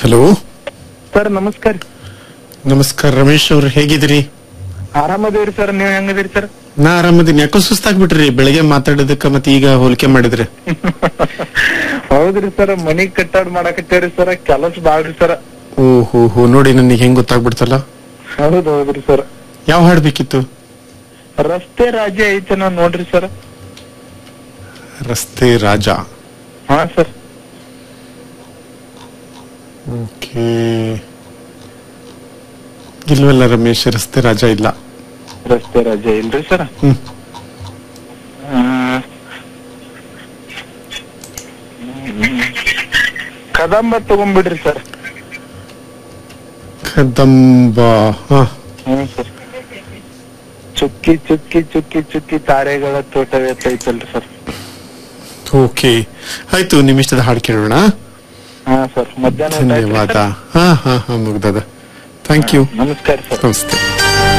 Hello sir ನಮಸ್ಕಾರ ನಮಸ್ಕಾರ ರಮೇಶ್ ಅವ್ರು ಹೇಗಿದ್ದೀರಿ ಆರಾಮದೇವ್ರಿ ಸರ್ ನೀವ್ ಹೆಂಗದಿರಿ ಸರ್ ನಾ ಆರಾಮದೀನಿ ಯಾಕೋ ಸುಸ್ತಾಗ್ಬಿಟ್ರಿ ಬೆಳಗ್ಗೆ ಮಾತಾಡೋದಕ್ಕ ಮತ್ತೆ ಈಗ ಹೋಲಿಕೆ ಮಾಡಿದ್ರೆ ಹೌದ್ರಿ ಸರ್ ಮನಿ ಕಟ್ಟಾಡ್ ಮಾಡಾಕತ್ತೇವ್ರಿ ಸರ್ ಕೆಲಸ ಬಾಳ್ರಿ ಸರ್ ಓ ಹೋ ಹೋ ನೋಡಿ ನನಗೆ ಹೆಂಗ್ ಗೊತ್ತಾಗ್ಬಿಡ್ತಲ್ಲ ಹೌದ್ ಹೌದ್ರಿ ಸರ್ ಯಾವ ಹಾಡ್ ಬೇಕಿತ್ತು ರಸ್ತೆ ರಾಜ್ಯ ಐತನ ನೋಡ್ರಿ ಸರ್ ರಸ್ತೆ ರಾಜ ಹಾ ಸರ್ ಓಕೆ ಇಲ್ವಲ್ಲ ರಮೇಶ್ ರಸ್ತೆ ರಾಜ ಇಲ್ಲ ರಸ್ತೆ ರಾಜ್ಯ ಇಲ್ರಿ ಸರ್ ಹ್ಮ್ ಕದಂಬ ತಗೊಂಡ್ಬಿಡ್ರಿ ಸರ್ ಕದಂಬ ಹಾ ಹ್ಮ್ ಸರ್ ಚುಕ್ಕಿ ಚುಕ್ಕಿ ಚುಕ್ಕಿ ಚುಕ್ಕಿ ತಾರೆಗಳ ತೋಟವೆತ್ತೈತಲ್ರಿ ಸರ್ ಓಕೆ ಆಯ್ತು ನಿಮ್ ಇಷ್ಟದ ಹಾಡು ಕೇಳೋಣ ಹಾ ಸರ್ ಮಧ್ಯಾಹ್ನ ಊಟ ಆಯ್ತ್ರಿ ಧನ್ಯವಾದ ಸರ್? ಹಾ ಹಾ ಹಾ ಮುಗ್ದದ ಥ್ಯಾಂಕ್ ಯು ನಮಸ್ಕಾರ ಸರ್ ನಮಸ್ತೆ